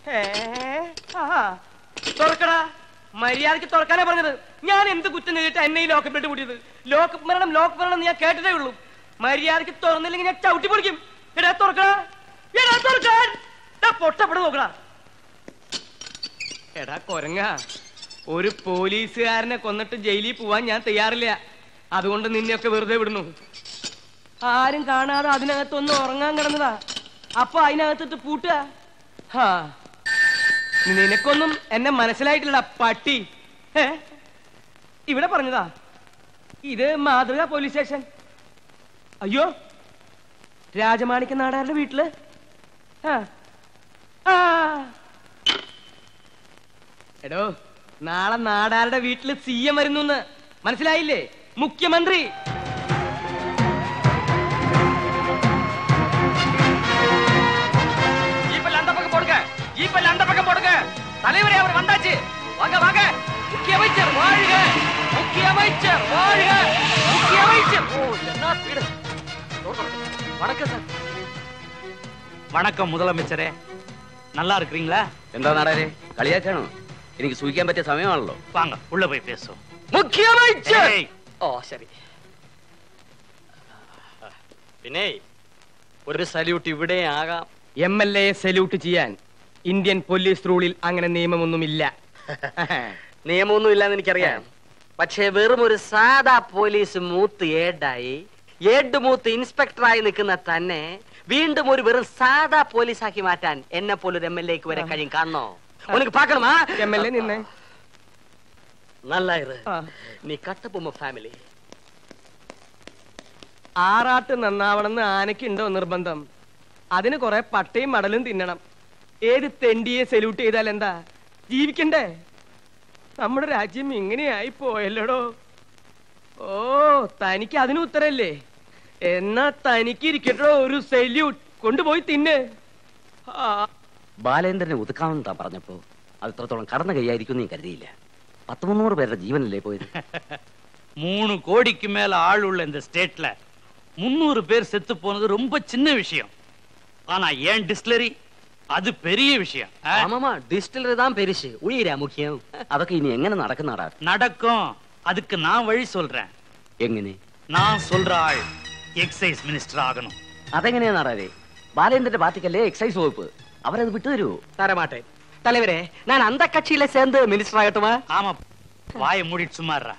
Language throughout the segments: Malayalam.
ഏ? ആഹാ. തുറക്കടാ മര്യാദക്ക് തുറക്കാനാ പറഞ്ഞത് ഞാൻ എന്ത് കുറ്റം ചെയ്തിട്ട് എന്നെ ഈ ലോക്കപ്പിലിട്ട് കൂട്ടിയത് ലോക്ക് മരണം ലോക്ക് മരണം എന്ന് ഞാൻ കേട്ടിട്ടേ ഉള്ളൂ മര്യാദക്ക് തുറന്നില്ലെങ്കിൽ ഞാൻ ചവിട്ടി പൊളിക്കും എടാ തുറക്കടാ എടാ തുറക്കാൻ എടാ പൊട്ടപ്പെടെ നോക്കടാ എടാ കൊരങ്ങ ഒരു പോലീസുകാരനെ കൊന്നിട്ട് ജയിലിൽ പോവാൻ ഞാൻ തയ്യാറില്ല അതുകൊണ്ട് നിന്നെയൊക്കെ വെറുതെ വിടുന്നു ആരും കാണാതെ അതിനകത്തൊന്ന് ഉറങ്ങാൻ കിടന്നതാ അപ്പൊ അതിനകത്തിട്ട് പൂട്ടുക ഹാ നിനക്കൊന്നും എന്നെ മനസ്സിലായിട്ടില്ല പട്ടി ഏ ഇവിടെ പറഞ്ഞതാ ഇത് മാതൃക പോലീസ് സ്റ്റേഷൻ അയ്യോ രാജമാണിക്യ നാടാരുടെ വീട്ടില് ആ ആ. എടോ നാളെ നാടാരുടെ വീട്ടില് സി എം വരുന്നു മനസ്സിലായില്ലേ മുഖ്യമന്ത്രി ஜீப்பல் அந்த பக்கம் போடுங்க ஜீப்பல் அந்த பக்கம் போடுங்க தலைவரே அவர் வந்தாச்சு வாங்க வாங்க முக்கிய அமைச்சர் வாழ்க முக்கிய அமைச்சர் வாழ்க முக்கிய அமைச்சர் ஓ என்ன ஸ்பீடு வணக்கம் சார் வணக்கம் முதலமைச்சரே நல்லா இருக்கிறீங்களா എന്താ നാടാരെ കളിയാക്കാണോ എനിക്ക് സൂഹിക്കാൻ പറ്റിയ സമയമാണല്ലോ வாங்க உள்ள போய் பேசுவோம் முக்கிய அமைச்சர் ஏய், ഓ ശരി പിന്നെ ഒരു സല്യൂട്ട് ഇവിടെ ആകാം എം എൽ എ സല്യൂട്ട് ചെയ്യാൻ ഇന്ത്യൻ പോലീസ് റൂളിൽ അങ്ങനെ നിയമമൊന്നുമില്ല നിയമമൊന്നും ഇല്ലാന്ന് എനിക്കറിയാം പക്ഷേ വെറും ഒരു സാധാ പോലീസ് മൂത്ത് ഏഡായി ഏഡ് മൂത്ത് ഇൻസ്പെക്ടറായി നിൽക്കുന്ന തന്നെ വീണ്ടും ഒരു വെറും സാധാ പോലീസാക്കി മാറ്റാൻ എന്നെ പോലൊരു എം എൽ എക്ക് വരെ കഴിയും കാണണോ ഉനക്ക് പാക്കണമാ എം എൽ എ നിന്നെ നല്ല ഇത് ആ. നീ കട്ടപ്പുമ്മ ഫാമിലി ആറാട്ട് നന്നാവണമെന്ന് ആനയ്ക്കുണ്ടോ നിർബന്ധം അതിന് കുറെ പട്ടയും മടലും തിന്നണം ഏത് തെണ്ടിയെ സല്യൂട്ട് ചെയ്താൽ എന്താ ജീവിക്കണ്ടേ നമ്മുടെ രാജ്യം ഇങ്ങനെയായി പോയല്ലോടോ ഓ തനിക്ക് അതിന് ഉത്തരല്ലേ എന്നാ തനിക്ക് ഇരിക്കട്ടോ ഒരു സല്യൂട്ട് കൊണ്ടുപോയി തിന്ന് ആ ബാലേന്ദ്രനെ ഒതുക്കാമെന്ന് പറഞ്ഞപ്പോ അത് ഇത്രത്തോളം കടന്നു കൈയായിരിക്കും നീ കരുതിയില്ല പത്ത് മുന്നൂറ് പേരുടെ ജീവനല്ലേ പോയത് மூணு கோடிக்கு மேல ஆள் உள்ள இந்த ஸ்டேட்ல முன்னூறு பேர் செத்து போனது ரொம்ப சின்ன விஷயம் ஆனா ஏன் டிஸ்லரி அது பெரிய விஷயம் ஆ? ஆமாமா டிஸ்டிலரி தான் பெருசு உயிரா முக்கியம் അതൊക്കെ ഇനി എങ്ങനെ നടക്കുന്നടാ நடக்கும் அதுக்கு நான் வழி சொல்றேன் എങ്ങനെ நான் சொல்ற ஆள் எக்ஸைஸ் மினிஸ்டர் ஆகணும் അതെങ്ങനെയാ നാടാരെ ബാലേന്ദ്രന്റെ പാർട്ടിക്കല്ലേ എക്സൈസ് വകുപ്പ് അവരത് വിട്ടുതരുമോ தரமாட்டேன் தலைவரே நான் அந்த கட்சியில சேர்ந்து மினிஸ்டர் ஆகட்டுமா ஆமா வாயை மூடிட்டு சும்மாடுறா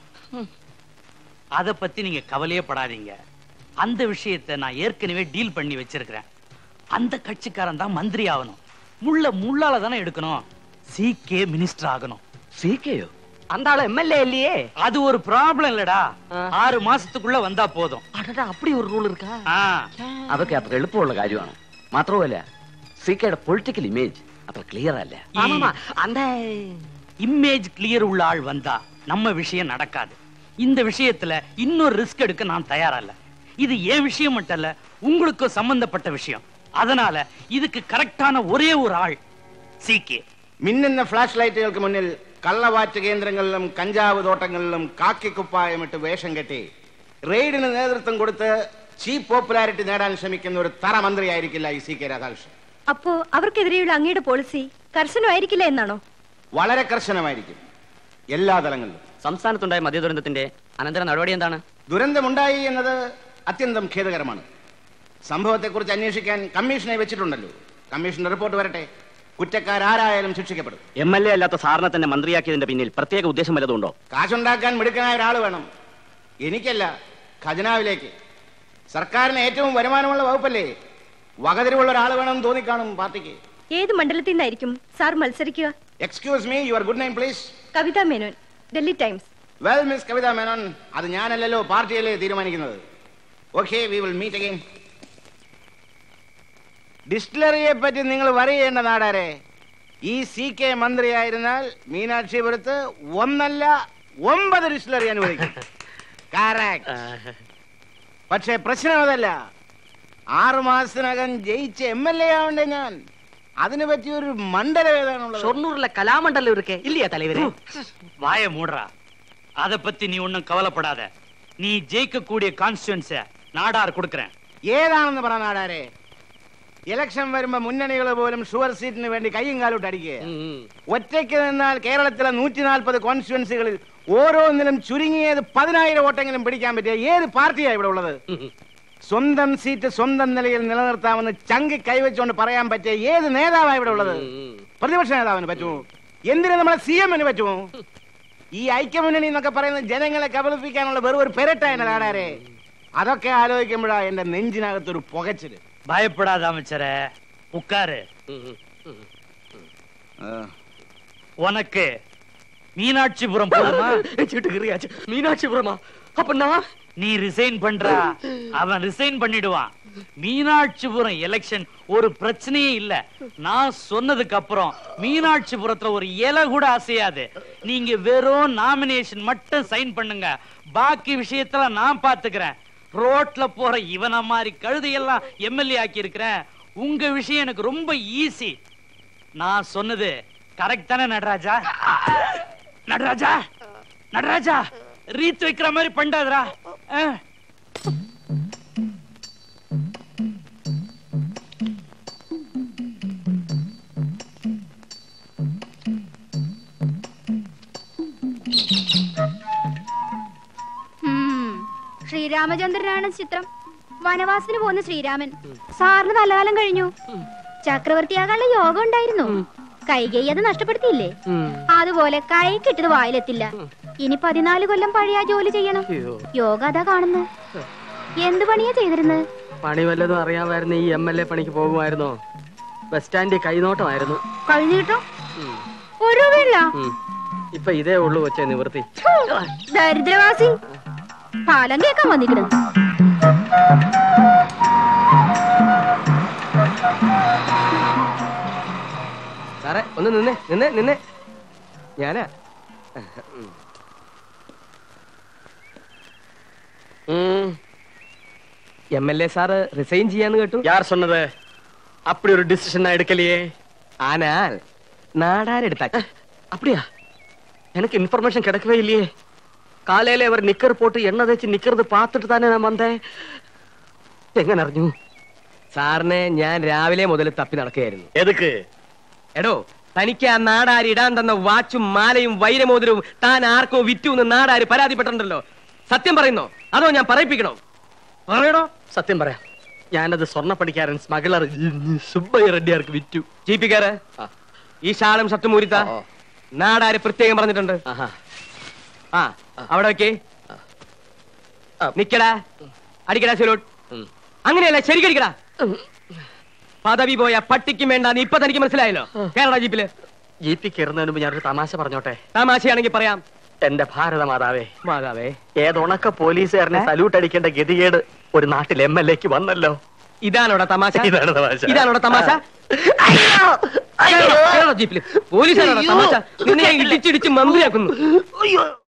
அத பத்தி நீங்க கவலையே படாதீங்க அந்த விஷயத்தை நான் ஏற்கனவே டீல் பண்ணி வச்சிருக்கிறேன் அந்த கட்சிக்காரன் தான் மந்திரி ஆகணும் முள்ள முள்ளால தானே எடுக்கணும் சீக்கே மினிஸ்டர் ஆகணும் സി കെയോ அந்த ஆளு எம்எல்ஏ இல்லையே அது ஒரு ப்ராப்ளம் இல்லடா ஆ. ஆறு மாசத்துக்குள்ள வந்தா போதும் அடடா அப்படி ஒரு ரூல் இருக்கா ஆ, അതൊക്കെ അത്ര എളുപ്പമുള്ള കാര്യമാണ് മാത്രവുമല്ല സി കെയുടെ പൊളിറ്റിക്കൽ ഇമേജ് അത്ര ക്ലിയർ അല്ല ஆமாமா அந்த இமேஜ் கிளியர் உள்ள ஆள் வந்தா நம்ம விஷயம் நடக்காது இந்த விஷயத்துல இன்னொரு ரிஸ்க் எடுக்க நான் தயாரா இல்ல இது என் விஷயம் மட்டும் இல்ல உங்களுக்கும் சம்பந்தப்பட்ட விஷயம் அதனால இதுக்கு கரெக்டான ஒரே ஒரு ஆள் சீக்கே മിന്നുന്ന ഫ്ലാഷ് ലൈറ്റുകൾക്ക് മുന്നിൽ കള്ളവാറ്റ് കേന്ദ്രങ്ങളിലും കഞ്ചാവ് തോട്ടങ്ങളിലും കാക്കി കുപ്പായമിട്ട് വേഷം കെട്ടി റെയ്ഡിന് നേതൃത്വം കൊടുത്ത് ചീഫ് പോപ്പുലാരിറ്റി നേടാൻ ശ്രമിക്കുന്ന ഒരു തറ മന്ത്രിയായിരിക്കില്ല ഈ സി കെ രാധാകൃഷ്ണൻ അപ്പോ അവർക്കെതിരെയുള്ള അങ്ങയുടെ പോളിസി കർശനമായിരിക്കില്ല എന്നാണോ വളരെ കർശനമായിരിക്കും എല്ലാ തലങ്ങളിലും സംസ്ഥാനത്തുണ്ടായ മദ്യദുരന്തത്തിന്റെ അനന്തര നടപടി എന്താണ് ദുരന്തമുണ്ടായി എന്നത് അത്യന്തം ഖേദകരമാണ് സംഭവത്തെക്കുറിച്ച് അന്വേഷിക്കാൻ കമ്മീഷനെ വെച്ചിട്ടുണ്ടല്ലോ കമ്മീഷന്റെ റിപ്പോർട്ട് വരട്ടെ കുറ്റക്കാരാരായാലും ശിക്ഷിക്കപ്പെടും എം എൽ എ അല്ലാത്ത സാറിനെ തന്നെ മന്ത്രിയാക്കിയതിന്റെ പിന്നിൽ പ്രത്യേക ഉദ്ദേശം വല്ലതുണ്ടോ കാശുണ്ടാക്കാൻ മിടുക്കനായ ഒരാൾ വേണം എനിക്കല്ല ഖജനാവിലേക്ക് സർക്കാരിന് ഏറ്റവും വരുമാനമുള്ള വകുപ്പല്ലേ വകതിരിവുള്ള ഒരാൾ വേണമെന്ന് തോന്നിക്കാണും പാർട്ടിക്ക് ഏത് മണ്ഡലത്തിൽ നിന്നായിരിക്കും സാർ മത്സരിക്കുക excuse me your good name please Kavitha Menon Delhi times well miss Kavitha Menon അത് ഞാനല്ലല്ലോ പാർട്ടിയല്ലേ തീരുമാനിക്കുന്നത് okay we will meet again ഡിസ്റ്റിലറിയെ പറ്റി നിങ്ങൾ വരയേണ്ട നാടാരെ ഈ സി കെ മന്ത്രിയായിരുന്നാൽ മീനാക്ഷിപുരത്ത് ഒന്നല്ല ഒമ്പത് ഡിസ്റ്റിലറി അനുവദിക്കും Correct. പക്ഷേ പ്രശ്നം അതല്ല ആറു മാസത്തിനകം ജയിച്ച എം എൽ എ ആവണ്ടേ ഞാൻ അതിനെ പറ്റിയ ഒരു മണ്ഡലം ഏതാണുള്ളത് ഷൊർണൂർல கலாமண்டலம் இருக்கே இல்லையா தலைவரே வாய மூடுறா அத பத்தி நீ ஒண்ணும் கவலைப்படாத நீ ஜெயிக்க கூடிய கான்ஸ்டியூன்ஸ நாடார் கொடுக்கறேன் ഏതാണെന്ന് പറ നാടാരെ ഇലക്ഷൻ വരുമ്പോ മുന്നണികൾ പോലും ഷുവർ സീറ്റിന് വേണ്ടി കയ്യും കാലോട്ട് അടിക്കുക ഉം. ഒറ്റയ്ക്ക് നിന്നാൽ കേരളത്തിലെ നൂറ്റി നാൽപ്പത് കോൺസ്റ്റിറ്റ്യുവൻസികളിൽ ഓരോന്നിലും ചുരുങ്ങിയത് പതിനായിരം വോട്ടെങ്കിലും പിടിക്കാൻ പറ്റിയ ഏത് പാർട്ടിയാ ഇവിടെ ഉള്ളത് സ്വന്തം സീറ്റ് സ്വന്തം നിലയിൽ നിലനിർത്താമെന്ന് ചങ്കി കൈവച്ചുകൊണ്ട് പറയാൻ പറ്റിയ ഏത് നേതാവാ ഇവിടെ ഉള്ളത് ഉം. പ്രതിപക്ഷ നേതാവിന് പറ്റുമോ എന്തിനു നമ്മളെ സി എമ്മിന് പറ്റുമോ ഈ ഐക്യമുന്നണി എന്നൊക്കെ പറയുന്നത് ജനങ്ങളെ കബളിപ്പിക്കാനുള്ള വെറും ഒരു പെരട്ടായ നാടാരെ അതൊക്കെ ആലോചിക്കുമ്പോഴാ എന്റെ നെഞ്ചിനകത്തൊരു പുകച്ചില് பயப்படாத அமைச்சரே உட்காரு ഉം. ഉം. உனக்கு மீனாட்சிபுரம் போதுமா ചീട്ട് കീറിയാச்சு மீனாட்சிபுரமா அப்ப நான் நீ ரிசைன் பண்றா அவன் ரிசைன் பண்ணிடுவான் மீனாட்சிபுரம் எலெக்ஷன் ஒரு பிரச்சனையே இல்ல நான் சொன்னதுக்கு அப்புறம் மீனாட்சிபுரத்துல ஒரு இலை கூட அசையாது நீங்க வெறும் நாமினேஷன் மட்டும் சைன் பண்ணுங்க பாக்கி விஷயத்துல நான் பாத்துக்கிறேன் ரோட்ல போற இவன மாதிரி கழுதையெல்லாம் எம்எல்ஏ ஆக்கி இருக்கிறேன் உங்க விஷயம் எனக்கு ரொம்ப ஈஸி நான் சொன்னது கரெக்ட் தானே நடராஜா நடராஜா நடராஜா ரீத் வைக்கிற மாதிரி பண்ணாதடா ஆ. ഉം. ശ്രീരാമചന്ദ്രനാണ് ചിത്രം വനവാസത്തിന് പോകുന്ന ശ്രീരാമൻ സാറിന് നല്ല കാലം കഴിഞ്ഞു ചക്രവർത്തിയാകാനുള്ള യോഗം ഉണ്ടായിരുന്നു കൈകൈ അത് നഷ്ടപ്പെടുത്തിയില്ലേ അതുപോലെ കൈ കിട്ടത് വായിലെത്തില്ല ഇനി പതിനാല് കൊല്ലം പഴയ ആ ജോലി ചെയ്യണം അയ്യോ യോഗ അതാ കാണുന്നു എന്ത് പണിയാ ചെയ്തിരുന്നത് പണി വല്ലതും അറിയാമായിരുന്നു ഈ എം എൽ എ പണിക്ക് പോകുമായിരുന്നോ ബസ് സ്റ്റാൻഡിൽ കൈനോട്ടമായിരുന്നു കഴിഞ്ഞു കിട്ടോ ഉം. ഒരു രൂപയില്ല ഉം. ഇപ്പൊ ഇതേ ഉള്ളു കൊച്ചേ നിവൃത്തി ദരിദ്രവാസി പാലം കേക്കാൻ വന്നിക്കണം സാറേ ഒന്ന് നിന്നേ നിന്നേ നിന്നേ ഞാനാ M L A sir resign ചെയ്യാന്ന് കേട്ടു யார் சொன்னது அப்படி ஒரு டிசிஷன் நான் எடுக்கலையே ஆனால் നാടാരെടുത്ത அப்படியா எனக்கு இன்ஃபர்மேஷன் கிடைக்கவே இல்லையே காலையில அவர் நிக்கர் போட்டு எண்ணெய் தேய்ச்சி நிக்கிறது பார்த்துட்டு தானே நான் வந்தேன் എങ്ങനെ അറിഞ്ഞു സാറിനെ ഞാൻ രാവിലെ മുതൽ തപ്പി നടക്കുകയായിരുന്നു എതുക്ക് എടോ തനിക്ക് ആ നാടാര് ഇടാൻ തന്ന വാച്ചും മാലയും വൈരമോതിരവും താൻ ആർക്കോ വിറ്റു എന്ന് നാടാര് പരാതിപ്പെട്ടിട്ടുണ്ടല്ലോ സത്യം പറയുന്നോ അതോ ഞാൻ പറയിപ്പിക്കണോ പറയടോ സത്യം പറയാം ഞാനത് സ്വർണ്ണപ്പണിക്കാരൻ സ്മഗ്ലർ സുബ്ബയ്യ റെഡ്ഡിയാർക്ക് വിറ്റു ജീപ്പിക്കാര് ആ. ഈ ഷാളും ഷർട്ടും ഊരിത്ത ഓ. നാടാര് പ്രത്യേകം പറഞ്ഞിട്ടുണ്ട് ആഹാ. ആ അവിടെ വെക്കേ ആ. നിക്കടാ അടിക്കടാ സെലോട്ട് ഉം. അങ്ങനെയല്ല ശരിക്കടിക്കടാ പദവി പോയ പട്ടിക്കും വേണ്ട ഇപ്പൊ തനിക്ക് മനസ്സിലായല്ലോ കേരള ജീപ്പില് ജീപ്പിൽ കയറുന്നതിന് മുമ്പ് ഞാനൊരു തമാശ പറഞ്ഞോട്ടെ തമാശയാണെങ്കിൽ പറയാം എന്റെ ഭാരത മാതാവേ മാതാവേ ഏതുണക്ക പോലീസുകാരനെ സല്യൂട്ട് അടിക്കേണ്ട ഗതികേട് ഒരു നാട്ടിൽ എം എൽ എക്ക് വന്നല്ലോ ഇതാണോടാ തമാശ ഇതാണ് തമാശ. ഇതാണോടാ തമാശ അയ്യോ! അയ്യോ! കേരള ജീപ്പില് പോലീസാണോടാ തമാശ നിന്നെ ഞാൻ ഇടിച്ചിടിച്ച് മന്ത്രിയാക്കുന്നു അയ്യോ